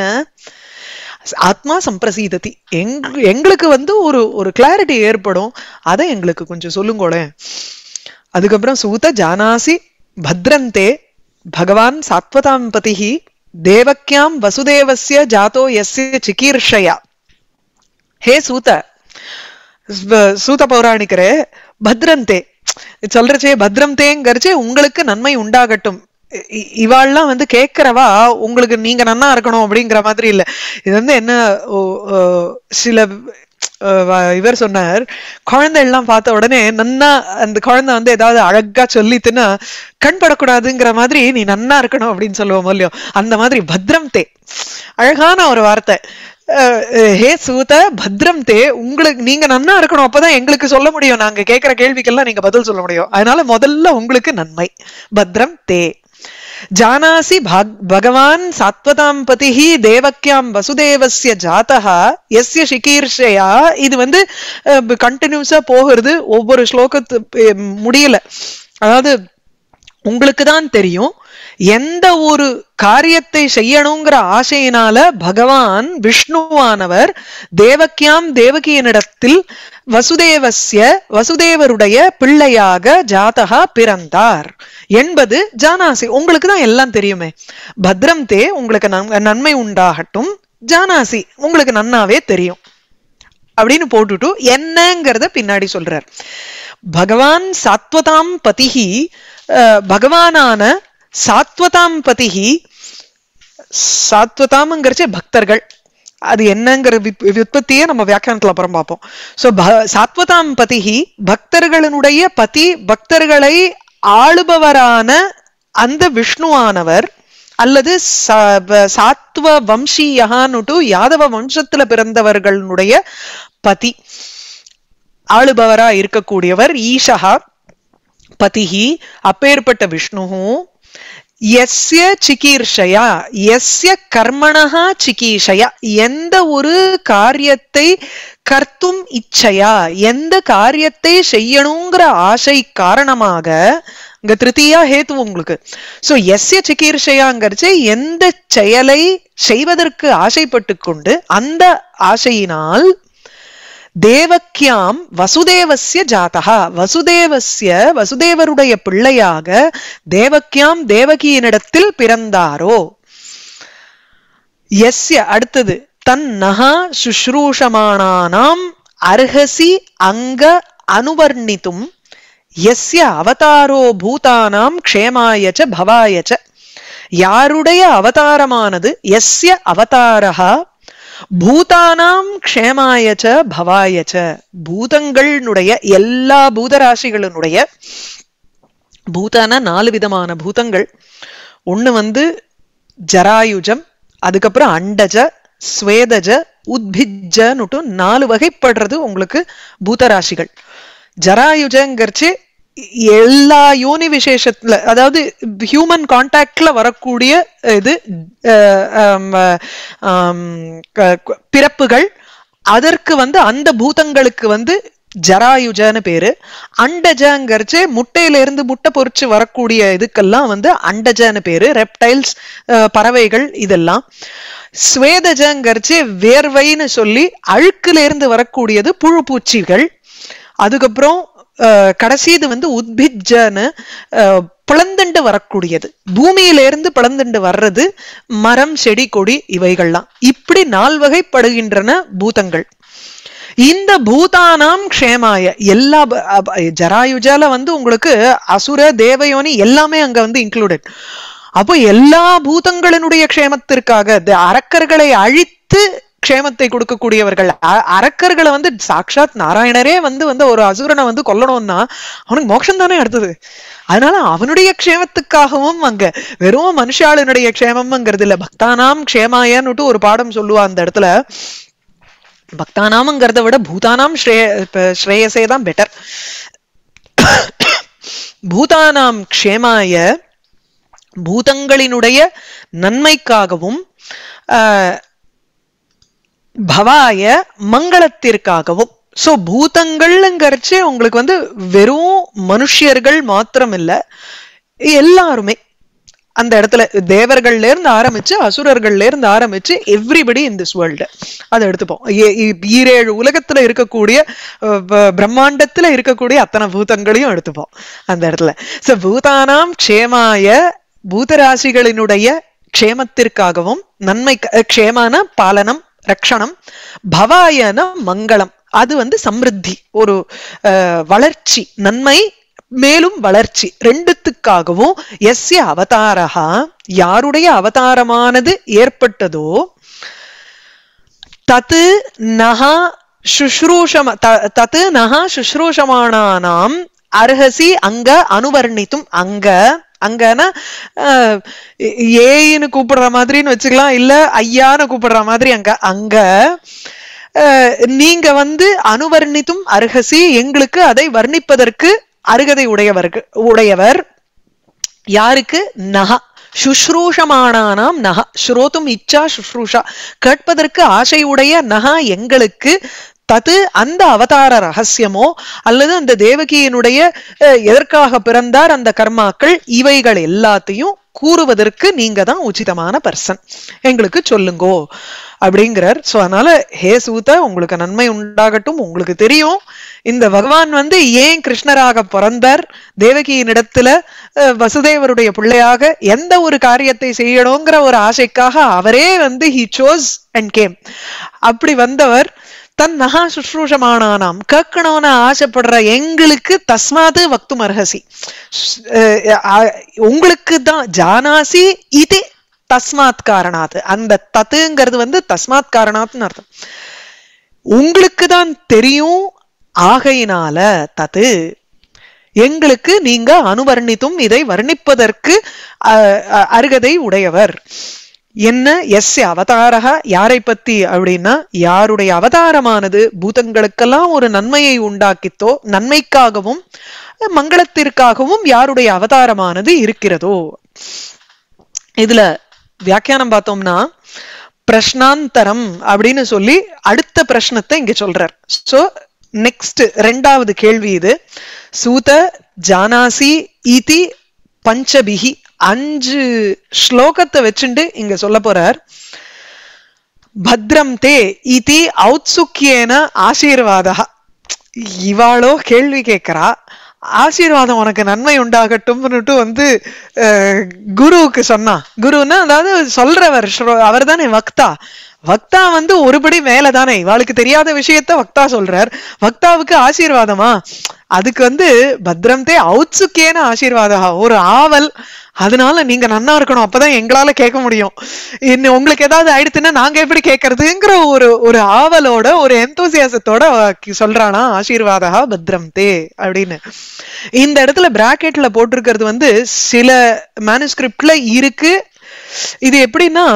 Speaker 1: ஆத்மா சம்பிரசீதத்தி எங்களுக்கு வந்து ஒரு ஒரு கிளாரிட்டி ஏற்படும் அதை எங்களுக்கு கொஞ்சம் சொல்லுங்களேன் அதுக்கப்புறம் சூத ஜானாசி பத்ரந்தே பகவான் சாத்வதாம் பதிஹி தேவக்கியாம் வசுதேவசிய ஜாதோ எஸ்ய சிகீர்ஷயா ஹே சூத சூத பௌராணிக்கரே பத்ரந்தே சொல்றச்சே பத்ரம் தேங்கரிச்சே உங்களுக்கு நன்மை உண்டாகட்டும் இவாள்லாம் வந்து கேட்கிறவா உங்களுக்கு நீங்க நன்னா இருக்கணும் அப்படிங்கிற மாதிரி இல்ல இது வந்து என்ன சில இவர் சொன்னார் குழந்தை எல்லாம் பார்த்த உடனே நன்னா அந்த குழந்தை வந்து ஏதாவது அழகா சொல்லித்துன்னா கண் படக்கூடாதுங்கிற மாதிரி நீ நன்னா இருக்கணும் அப்படின்னு சொல்லுவோம் இல்லையோ அந்த மாதிரி பத்ரம் தே அழகான ஒரு வார்த்தை ஹே சூத பத்ரம் தே உங்களுக்கு நீங்க நன்னா இருக்கணும் அப்பதான் எங்களுக்கு சொல்ல முடியும் நாங்க கேட்கிற கேள்விக்கெல்லாம் நீங்க பதில் சொல்ல முடியும் அதனால முதல்ல உங்களுக்கு நன்மை பத்ரம் தே ஜானாசி பகவான் சாத்வதாம் பதிஹி தேவக்கியாம் வசுதேவசிய ஜாத்தகா எஸ்ய சிகீர்ஷயா இது வந்து கண்டினியூஸா போகிறது ஒவ்வொரு ஸ்லோகத்து முடியல அதாவது உங்களுக்கு தான் தெரியும் எந்த ஒரு காரியத்தை செய்யணுங்கிற ஆசையினால பகவான் விஷ்ணுவானவர் தேவக்கியாம் தேவகியனிடத்தில் வசுதேவஸ்ய வசுதேவருடைய பிள்ளையாக ஜாதகா பிறந்தார் என்பது ஜானாசி உங்களுக்கு தான் எல்லாம் தெரியுமே பத்ரம் தே உங்களுக்கு நன்- நன்மை உண்டாகட்டும் ஜானாசி உங்களுக்கு நன்னாவே தெரியும் அப்படின்னு போட்டுட்டு என்னங்கிறத பின்னாடி சொல்றார் பகவான் சாத்வதாம் பதிகி அஹ், பகவானான சாத்வதாம் பதிகி சாத்வதாம்ங்கிறச்சே பக்தர்கள் அது என்னங்கிற வித்- வித்பத்தியே நம்ம வியாக்கியானத்துல அப்புறம் பார்ப்போம் சோ சாத்வதாம் பதிகி பக்தர்களினுடைய பதி பக்தர்களை ஆளுபவரான அந்த விஷ்ணுவானவர் அல்லது ச- வ- சாத்வ வம்சீயகான்னுட்டு யாதவ வம்சத்துல பிறந்தவர்களுடைய பதி ஆளுபவரா இருக்கக்கூடியவர் ஈஷா பதிஹி அப்பேற்பட்ட விஷ்ணுவும் எஸ்ய சிகீர்ஷயா எஸ்ய கர்மணஹா சிகீஷயா எந்த ஒரு காரியத்தை கர்த்தும் இச்சையா எந்த காரியத்தை செய்யணுங்கிற ஆசை காரணமாக இங்க திருத்தியா ஹேத்து உங்களுக்கு சோ எஸ்ய சிகீர்ஷையாங்கிறச்சு எந்த செயலை செய்வதற்கு ஆசைப்பட்டு கொண்டு அந்த ஆசையினால் தேவக்கியாம் வசுதேவஸ்ய ஜாதகா வசுதேவஸ்ய வசுதேவருடைய பிள்ளையாக தேவக்கியாம் தேவகியினிடத்தில் பிறந்தாரோ எஸ்ய அடுத்தது தன் நகா சுஷ்ரூஷமானானாம் அர்ஹசி அங்க அனுவர்ணித்தும் எஸ்ய அவதாரோ பூதானாம் க்ஷேமாயச்ச பவாயச்ச யாருடைய அவதாரமானது எஸ்ய அவதாரஹா பூதானாம் க்ஷேமாயச்ச பவாயச்ச பூதங்களுடைய எல்லா பூதராசிகளினுடைய பூதான நாலு விதமான பூதங்கள் ஒண்ணு வந்து ஜராயுஜம் அதுக்கப்புறம் அண்டஜ ஸ்வேதஜ உத்பிஜனுட்டு நாலு வகைப்படுறது உங்களுக்கு பூதராசிகள் ஜராயுஜங்கிறச்சு எல்லா யோனி விசேஷத்துல அதாவது ஹியூமன் கான்டாக்ட்ல வரக்கூடிய இது அஹ், ஆம், ஆம், க- க- பிறப்புகள் அதற்கு வந்து அந்த பூதங்களுக்கு வந்து ஜராயுஜன்னு பேரு அண்டஜங்கிறச்சு முட்டையில இருந்து முட்டை பொறிச்சு வரக்கூடிய இதுக்கெல்லாம் வந்து அண்டஜன்னு பேரு ரெப்டைல்ஸ் பறவைகள் இதெல்லாம் ஸ்வேதஜங்கிறச்சு வேர்வைன்னு சொல்லி அழுக்குல இருந்து வரக்கூடியது புழு பூச்சிகள் அதுக்கப்புறம் அஹ், கடைசிது வந்து உத்பிஜன்னு அஹ், பிளந்துண்டு வரக்கூடியது பூமியில இருந்து பிளந்துண்டு வர்றது மரம் செடி கொடி இவைகள்லாம் இப்படி நால்வகைப்படுகின்றன பூதங்கள் இந்த பூதானாம் க்ஷேமாய எல்லா ப- அப- ஜராயுஜால வந்து உங்களுக்கு அசுர தேவயோனி எல்லாமே அங்க வந்து இன்க்ளூடட் அப்போ எல்லா பூதங்களினுடைய க்ஷேமத்திற்காக த- அரக்கர்களை அழித்து க்ஷேமத்தை கொடுக்கக்கூடியவர்கள் அ- அரக்கர்களை வந்து சாக்ஷாத் நாராயணரே வந்து வந்து ஒரு அசுரனை வந்து கொல்லணும்னா அவனுக்கு மோட்சம் தானே அடுத்தது அதனால அவனுடைய க்ஷேமத்துக்காகவும் அங்க வெறும் மனுஷாளினுடைய க்ஷேமம்ங்கிறது இல்ல பக்தானாம் க்ஷேமாயன்னுட்டு ஒரு பாடம் சொல்லுவா அந்த இடத்துல பக்தானாம்ங்கிறத விட பூதானாம் ஸ்ரேய இப்ப ஸ்ரேயசே தான் பெட்டர் பூதானாம் க்ஷேமாய பூதங்களினுடைய நன்மைக்காகவும் ஆஹ், பவாய மங்களத்திற்காகவும் சோ பூதங்கள்ங்கிறச்சு உங்களுக்கு வந்து வெறும் மனுஷியர்கள் மாத்திரம் இல்ல எல்லாருமே அந்த இடத்துல தேவர்கள்ல இருந்து ஆரம்பிச்சு அசுரர்கள்ல இருந்து ஆரம்பிச்சு எவ்ரிபடி இன் திஸ் வேர்ல்டு அதை எடுத்துப்போம் ஏ- இ- ஈரேழு உலகத்துல இருக்கக்கூடிய அஹ், ப- பிரம்மாண்டத்துல இருக்கக்கூடிய அத்தனை பூதங்களையும் எடுத்துப்போம் அந்த இடத்துல சோ பூதானாம் க்ஷேமாய பூதராசிகளினுடைய க்ஷேமத்திற்காகவும் நன்மை க்ஷேமான பாலனம் ரக்ஷணம் பவாயன மங்களம் அது வந்து சம்ருத்தி ஒரு அஹ், வளர்ச்சி நன்மை மேலும் வளர்ச்சி ரெண்டுத்துக்காகவும் எஸ்ய அவதாரஹா யாருடைய அவதாரமானது ஏற்பட்டதோ தத்து நகா சுஷ்ரூஷம த- தத்து நகா சுஷ்ரூஷமானானாம் அர்ஹசி அங்க அனுவர்ணித்தும் அங்க அங்கன்னா அஹ், ஏன்னு கூப்பிடுற மாதிரின்னு வச்சுக்கலாம் இல்ல ஐயான்னு கூப்பிடுற மாதிரி அங்க அங்க அஹ், நீங்க வந்து அனுவர்ணித்தும் அர்ஹசி எங்களுக்கு அதை வர்ணிப்பதற்கு அருகதை உடையவருக்கு உடையவர் யாருக்கு நகா சுஷ்ரூஷமானானாம் நகா ஸ்ரோத்தும் இச்சா சுஷ்ரூஷா கேட்பதற்கு ஆசை உடைய நகா எங்களுக்கு தது அந்த அவதார ரகசியமோ அல்லது அந்த தேவகியினுடைய அஹ், எதற்காக பிறந்தார் அந்த கர்மாக்கள் இவைகள் எல்லாத்தையும் கூறுவதற்கு நீங்க தான் உச்சிதமான பர்சன் எங்களுக்கு சொல்லுங்கோ அப்படிங்கிறார் சோ அதனால ஹே சூத உங்களுக்கு நன்மை உண்டாகட்டும் உங்களுக்கு தெரியும் இந்த பகவான் வந்து ஏன் கிருஷ்ணராக பிறந்தார் தேவகியினிடத்துல அஹ், வசுதேவருடைய பிள்ளையாக எந்த ஒரு காரியத்தை செய்யணுங்கிற ஒரு ஆசைக்காக அவரே வந்து ஹி சோஸ் அண்ட் கேம் அப்படி வந்தவர் தன் மகா சுஷ்ரூஷமானானாம் கேட்கணும்னு ஆசைப்படுற எங்களுக்கு தஸ்மாது வக்தும் அர்ஹசி அஹ் அஹ் உங்களுக்கு தான் ஜானாசி இது தஸ்மாத் காரணாத் அந்த தத்துங்கிறது வந்து தஸ்மாத் காரணாத்னு அர்த்தம் உங்களுக்கு தான் தெரியும் ஆகையினால தத்து எங்களுக்கு நீங்க அனுவர்ணித்தும் இதை வர்ணிப்பதற்கு அஹ், அஹ், அருகதை உடையவர் என்ன எஸ் அவதாரக யாரை பத்தி அப்படின்னா யாருடைய அவதாரமானது பூதங்களுக்கெல்லாம் ஒரு நன்மையை உண்டாக்கித்தோ நன்மைக்காகவும் மங்களத்திற்காகவும் யாருடைய அவதாரமானது இருக்கிறதோ இதுல வியாக்கியானம் பார்த்தோம்னா பிரஷ்னாந்தரம் அப்படின்னு சொல்லி அடுத்த பிரஷ்னத்தை இங்க சொல்றார் சோ நெக்ஸ்ட் ரெண்டாவது கேள்வி இது சூத ஜானாசி இதி பஞ்சபிகி அஞ்சு ஸ்லோகத்தை வச்சுண்டு இங்க சொல்ல போறார் பத்ரம் தே இதி ஔத்சுக்கியேன ஆசீர்வாதா இவாளோ கேள்வி கேட்கிறா ஆசீர்வாதம் உனக்கு நன்மை உண்டாகட்டும்னுட்டு வந்து அஹ், குருவுக்கு சொன்னா குருன்னா அதாவது சொல்றவர் அவர் தானே வக்தா வக்தா வந்து ஒருபடி மேல தானே இவாளுக்கு தெரியாத விஷயத்த வக்தா சொல்றார் வக்தாவுக்கு ஆசீர்வாதமா அதுக்கு வந்து பத்ரம் தே ஔத்சுக்கேன ஆசீர்வாதா ஒரு ஆவல் அதனால நீங்க நன்னா இருக்கணும் அப்பதான் எங்களால கேட்க முடியும் இன்னும் உங்களுக்கு ஏதாவது ஆயிடுச்சுன்னா நாங்க எப்படி கேட்கறதுங்கிற ஒரு ஒரு ஆவலோட ஒரு எந்தோசியாசத்தோட சொல்றானா ஆசீர்வாதா பத்ரம் தே அப்படின்னு இந்த இடத்துல பிராக்கெட்ல போட்டிருக்கிறது வந்து சில மேனுஸ்கிரிப்ட்ல இருக்கு இது எப்படின்னா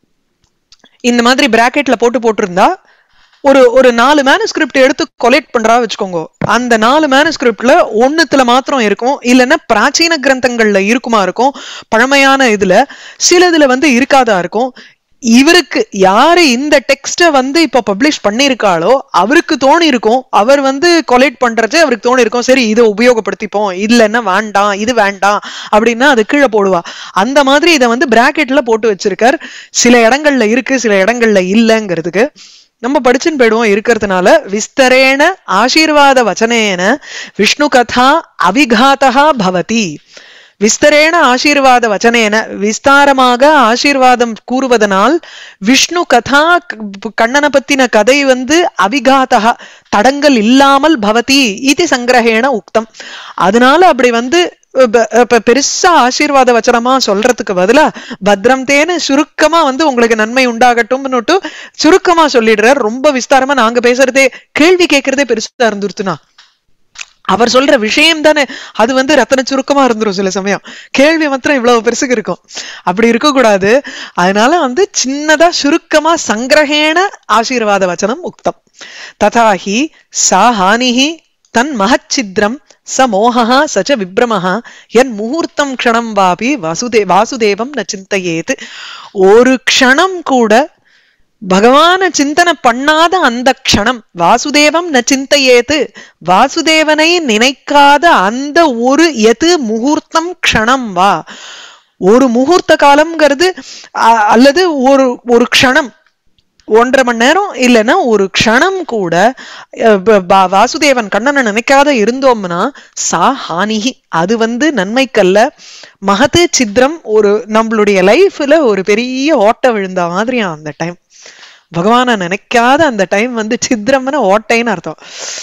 Speaker 1: இந்த மாதிரி பிராக்கெட்ல போட்டு போட்டிருந்தா ஒரு ஒரு நாலு மேனுஸ்கிரிப்ட் எடுத்து கொலேட் பண்றா வச்சுக்கோங்க அந்த நாலு மேனுஸ்கிரிப்ட்ல ஒண்ணுத்துல மாத்திரம் இருக்கும் இல்லைன்னா பிராச்சீன கிரந்தங்கள்ல இருக்குமா இருக்கும் பழமையான இதுல சிலதுல வந்து இருக்காதா இருக்கும் இவருக்கு யாரு இந்த டெக்ஸ்ட வந்து இப்ப பப்ளிஷ் பண்ணிருக்காளோ அவருக்கு தோணி இருக்கும் அவர் வந்து கொலேட் பண்றது அவருக்கு தோணி இருக்கும் சரி இதை உபயோகப்படுத்திப்போம் இல்லைன்னா வேண்டாம் இது வேண்டாம் அப்படின்னா அது கீழே போடுவா அந்த மாதிரி இதை வந்து பிராக்கெட்ல போட்டு வச்சிருக்கார் சில இடங்கள்ல இருக்கு சில இடங்கள்ல இல்லைங்கிறதுக்கு நம்ம படிச்சுன்னு போயிடுவோம் இருக்கிறதுனால விஸ்தரேன ஆசீர்வாத வச்சனேன விஷ்ணு கதா அவிகாத்தா பவதி விஸ்தரேன ஆசீர்வாத வச்சனேன விஸ்தாரமாக ஆசீர்வாதம் கூறுவதனால் விஷ்ணு கதா க- கண்ணனை பத்தின கதை வந்து அவிகாத்தா தடங்கள் இல்லாமல் பவதி இது சங்கிரகேண உக்தம் அதனால அப்படி வந்து இப்ப இப்ப பெருசா ஆசீர்வாத வச்சனமா சொல்றதுக்கு பதிலா பத்ரம் தேன்னு சுருக்கமா வந்து உங்களுக்கு நன்மை உண்டாகட்டும்னுட்டு சுருக்கமா சொல்லிடுறார் ரொம்ப விஸ்தாரமா நாங்க பேசுறதே கேள்வி கேட்கறதே பெருசா இருந்துருத்துனா அவர் சொல்ற விஷயம் தானே அது வந்து ரத்தன சுருக்கமா இருந்துரும் சில சமயம் கேள்வி மாத்திரம் இவ்வளவு பெருசுக்கு இருக்கும் அப்படி இருக்கக்கூடாது அதனால வந்து சின்னதா சுருக்கமா சங்கிரகேண ஆசீர்வாத வச்சனம் உக்தம் ததாஹி சா ஹானிஹி தன் மகச்சித்ரம் ச மோகா சச்ச விப்ரமஹா என் முகூர்த்தம் க்ஷணம் வாபி வாசுதே வாசுதேவம் ந சிந்தையேது ஒரு க்ஷணம் கூட பகவான சிந்தனை பண்ணாத அந்த க்ஷணம் வாசுதேவம் ந சிந்தையேது வாசுதேவனை நினைக்காத அந்த ஒரு எது முகூர்த்தம் க்ஷணம் வா ஒரு முகூர்த்த காலம்ங்கிறது அ- அல்லது ஒரு ஒரு க்ஷணம் ஒன்றரை மணி நேரம் இல்லைன்னா ஒரு க்ஷணம் கூட அஹ், ப- பா- வாசுதேவன் கண்ணனை நினைக்காத இருந்தோம்னா சா ஹானிகி அது வந்து நன்மைக்கல்ல மகத்து சித்திரம் ஒரு நம்மளுடைய லைஃப்ல ஒரு பெரிய ஓட்ட விழுந்த மாதிரியா அந்த டைம் பகவானை நினைக்காத அந்த டைம் வந்து சித்திரம்னு ஓட்டைன்னு அர்த்தம்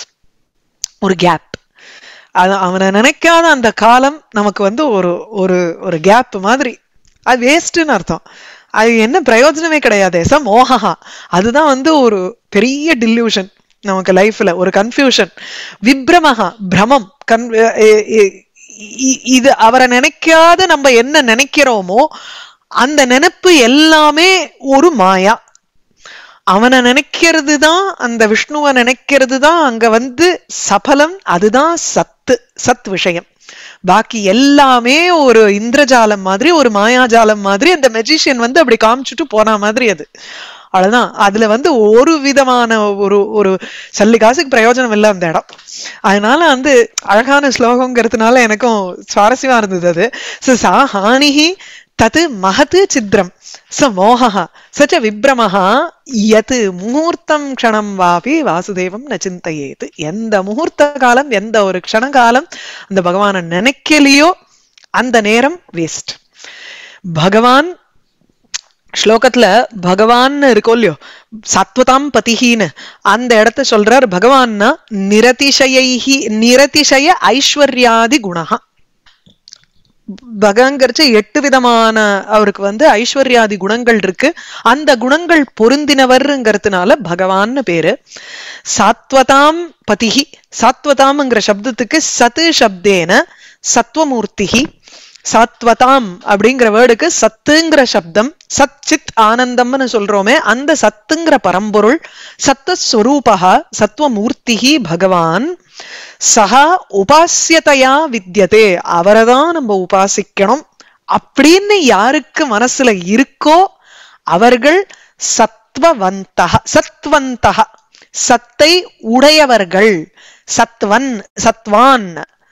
Speaker 1: ஒரு கேப் அது அவனை நினைக்காத அந்த காலம் நமக்கு வந்து ஒரு ஒரு ஒரு கேப் மாதிரி அது வேஸ்ட்னு அர்த்தம் அது என்ன பிரயோஜனமே கிடையாது ச மோகா அதுதான் வந்து ஒரு பெரிய டில்யூஷன் நமக்கு லைஃப்ல ஒரு கன்ஃபியூஷன் விப்ரமஹா பிரமம் கன் எ- எ- இ- இது அவரை நினைக்காத நம்ம என்ன நினைக்கிறோமோ அந்த நினைப்பு எல்லாமே ஒரு மாயா அவனை நினைக்கிறது தான் அந்த விஷ்ணுவை நினைக்கிறது தான் அங்க வந்து சபலம் அதுதான் சத்து சத் விஷயம் பாக்கி எல்லாமே ஒரு இந்திரஜாலம் மாதிரி ஒரு மாயாஜாலம் மாதிரி அந்த மெஜிஷியன் வந்து அப்படி காமிச்சுட்டு போன மாதிரி அது அவ்வளவுதான் அதுல வந்து ஒரு விதமான ஒரு ஒரு சல்லி காசுக்கு பிரயோஜனம் இல்லை அந்த இடம் அதனால வந்து அழகான ஸ்லோகங்கிறதுனால எனக்கும் சுவாரஸ்யமா இருந்தது அது ச சா ஹானிஹி தத் மகத் சித்ரம் ச மோகः ச ச விப்ரமः யத் முகூர்த்தம் க்ஷணம் வாபி வாசுதேவம் ந சிந்தையேத் எந்த முகூர்த்த காலம் எந்த ஒரு க்ஷணகாலம் அந்த பகவானை நினைக்கலையோ அந்த நேரம் வேஸ்ட் பகவான் ஸ்லோகத்துல பகவான் இருக்கோ இல்லையோ சத்வதாம் பதிஹின்னு அந்த இடத்த சொல்றார் பகவான்னா நிரதிசயைஹி நிரதிசய ஐஸ்வர்யாதி குணஹா பகங்கரிச்ச எட்டு விதமான அவருக்கு வந்து ஐஸ்வர்யாதி குணங்கள் இருக்கு அந்த குணங்கள் பொருந்தினவர்ங்கிறதுனால பகவான்னு பேரு சாத்வதாம் பதிஹி சாத்வதாம்ங்கிற சப்தத்துக்கு சத்து சப்தேன சத்வமூர்த்திஹி சாத்வதாம் அப்படிங்கிற வேர்டுக்கு சத்துங்கிற சப்தம் சத் சித் ஆனந்தம்னு சொல்றோமே அந்த சத்துங்கிற பரம்பொருள் சத்தஸ்வரூபா சத்வமூர்த்திஹி பகவான் சஹா உபாசியதையா வித்தியதே அவரைதான் நம்ம உபாசிக்கணும் அப்படின்னு யாருக்கு மனசுல இருக்கோ அவர்கள் சத்வவந்தக சத்வந்தக சத்தை உடையவர்கள் சத்வன் சத்வான்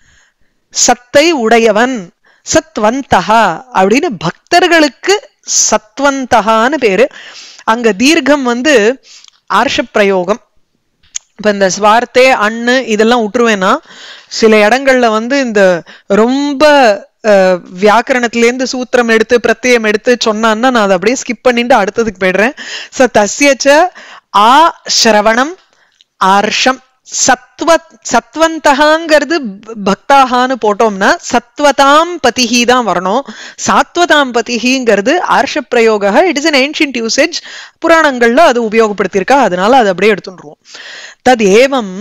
Speaker 1: சத்தை உடையவன் சத்வந்தகா அப்படின்னு பக்தர்களுக்கு சத்வந்தகான்னு பேரு அங்க தீர்க்கம் வந்து ஆர்ஷ பிரயோகம் இப்ப இந்த ஸ்வார்த்தே அண்ணு இதெல்லாம் விட்டுருவேன்னா சில இடங்கள்ல வந்து இந்த ரொம்ப அஹ், வியாக்கரணத்திலேருந்து சூத்திரம் எடுத்து பிரத்யம் எடுத்து சொன்னான்னா நான் அதை அப்படியே ஸ்கிப் பண்ணிட்டு அடுத்ததுக்கு போயிடுறேன் ச தஸ்யச்ச ஆ ஸ்ரவணம் ஆர்ஷம் சத்வ சத்வந்தகாங்கிறது ப- பக்தாகான்னு போட்டோம்னா சத்வதாம் பதிஹி தான் வரணும் சாத்வதாம் பதிஹிங்கிறது ஆர்ஷ பிரயோக it is an ancient usage புராணங்கள்ல அது உபயோகப்படுத்தியிருக்கா அதனால அது அப்படியே எடுத்துட்டுருவோம் தத் ஏவம்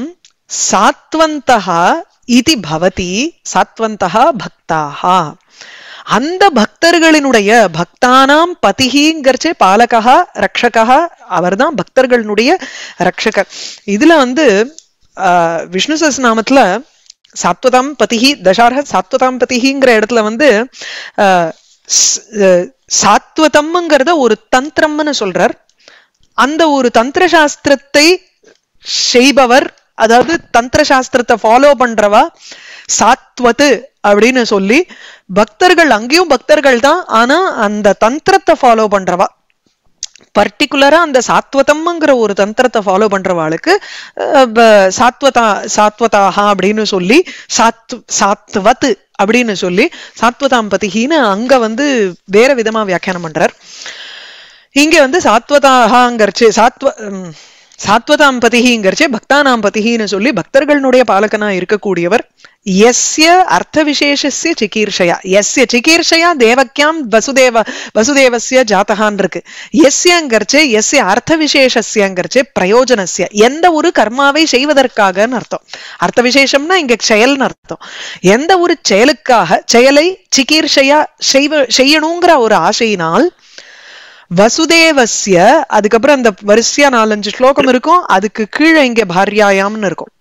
Speaker 1: சாத்வந்தகா இதி பவதி சாத்வந்தகா பக்தாஹா அந்த பக்தர்களினுடைய பக்தானாம் பதிகிங்கிறச்சே பாலகா ரக்ஷகா அவர்தான் பக்தர்களினுடைய ரக்ஷகர் இதுல வந்து ஆஹ், விஷ்ணு சஹஸ்ரநாமத்துல சாத்வதாம் பதிகி தசார்ஹ சாத்வதாம் பதிகிங்கிற இடத்துல வந்து ஆஹ், ஸ்- அஹ், சாத்வதம்ங்கிறத ஒரு தந்திரம்னு சொல்றார் அந்த ஒரு தந்திர சாஸ்திரத்தை செய்பவர் அதாவது தந்திர சாஸ்திரத்தை ஃபாலோ பண்றவா சாத்வத்து அப்படின்னு சொல்லி பக்தர்கள் அங்கேயும் பக்தர்கள் தான் ஆனா அந்த தந்திரத்தை ஃபாலோ பண்றவா பர்டிகுலரா அந்த சாத்வதம்ங்கிற ஒரு தந்திரத்தை ஃபாலோ பண்றவாளுக்கு அஹ், ப- சாத்வதா சாத்வதாகா அப்படின்னு சொல்லி சாத் சாத்வத் அப்படின்னு சொல்லி சாத்வதாம் பதிகின்னு அங்க வந்து வேற விதமா வியாக்கியானம் பண்றார் இங்க வந்து சாத்வதாகாங்கிறச்சு சாத்வ ம், சாத்வதாம் பதிகிங்கிறச்சே பக்தானாம் பதிகின்னு சொல்லி பக்தர்களுடைய பாலகனா இருக்கக்கூடியவர் எஸ்ய அர்த்த விசேஷஸ்ய சிகீர்ஷயா எஸ்ய சிகீர்ஷயா தேவக்கியாம் வசுதேவ வசுதேவஸ்ய ஜாதகான் இருக்கு எஸ்யங்கிறச்சே எஸ்ய அர்த்த விசேஷஸ்யங்கிறச்சே பிரயோஜனஸ்ய எந்த ஒரு கர்மாவை செய்வதற்காகன்னு அர்த்தம் அர்த்த விசேஷம்னா இங்க செயல்னு அர்த்தம் எந்த ஒரு செயலுக்காக செயலை சிகீர்ஷையா செய்வ செய்யணுங்கிற ஒரு ஆசையினால் வசுதேவஸ்ய அதுக்கப்புறம் அந்த வரிசையா நாலஞ்சு ஸ்லோகம் இருக்கும் அதுக்கு கீழே இங்க பாரியாயாம்னு இருக்கும்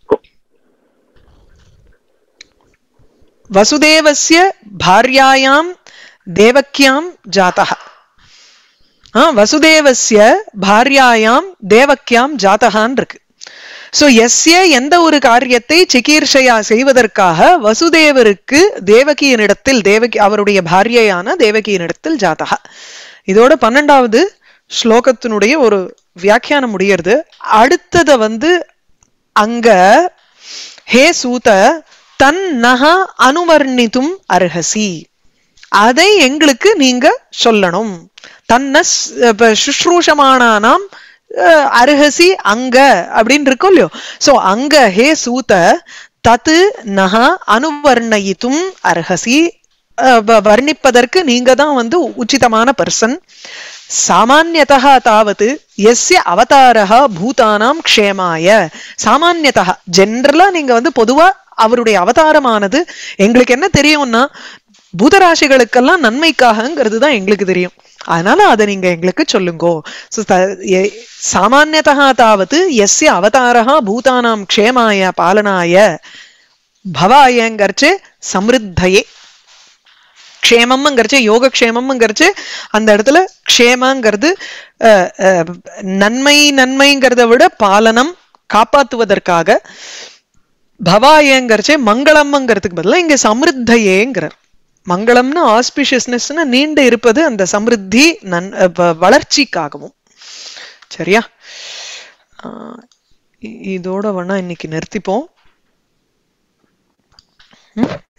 Speaker 1: வசுதேவஸ்ய பாரியாயாம் தேவக்கியாம் ஜாதக ஆ வசுதேவஸ்ய பாரியாயாம் தேவக்கியாம் ஜாதகான் இருக்கு சோ எஸ்ய எந்த ஒரு காரியத்தை சிகீர்ஷையா செய்வதற்காக வசுதேவருக்கு தேவகியினிடத்தில் தேவகி அவருடைய பாரியையான தேவகியினிடத்தில் ஜாதகா இதோட பன்னெண்டாவது ஸ்லோகத்தினுடைய ஒரு வியாக்கியானம் முடியறது அடுத்தத வந்து அங்க ஹே சூத தன் நக அனுவர்ணித்தும் அர்ஹசி அதை எங்களுக்கு நீங்க சொல்லணும் தன்ன ஸ்- இப்ப சுஷ்ரூஷமானானாம் அஹ், அருகசி அங்க அப்படின்னு இருக்கும் இல்லையோ சோ அங்க ஹே சூத தத்து நக அனுவர்ணயித்தும் அர்ஹசி அஹ், வ- வர்ணிப்பதற்கு நீங்க தான் வந்து உச்சிதமான பர்சன் சாமான்யதா தாவது எஸ்ய அவதாரஹ பூதானாம் க்ஷேமாய சாமான்யதா ஜென்ரலா நீங்க வந்து பொதுவா அவருடைய அவதாரமானது எங்களுக்கு என்ன தெரியும்னா பூதராசிகளுக்கெல்லாம் நன்மைக்காகங்கிறது தான் எங்களுக்கு தெரியும் அதனால அதை நீங்க எங்களுக்கு சொல்லுங்கோ So, த- எ- சாமான்யதா தாவது எஸ்ய அவதாரஹ பூதானாம் க்ஷேமாய பாலனாய பவாயங்கர்ச்சு சமிருத்தையே க்ஷேமம்ங்கிறச்சு யோகக்ஷேமம்ங்கிறச்சு அந்த இடத்துல க்ஷேமங்கிறது அஹ், அஹ், நன்மை நன்மைங்கிறத விட பாலனம் காப்பாத்துவதற்காக பவாயங்கிறச்சே மங்களம்ங்கிறதுக்கு பதிலா இங்க சமிருத்தையேங்கிறார் மங்களம்னு ஆஸ்பிஷியஸ்னஸ்னு நீண்டு இருப்பது அந்த சமிருத்தி நன் அஹ், வ- வளர்ச்சிக்காகவும் சரியா ஆஹ் இ- இதோட வேணா இன்னைக்கு நிறுத்திப்போம் ம்?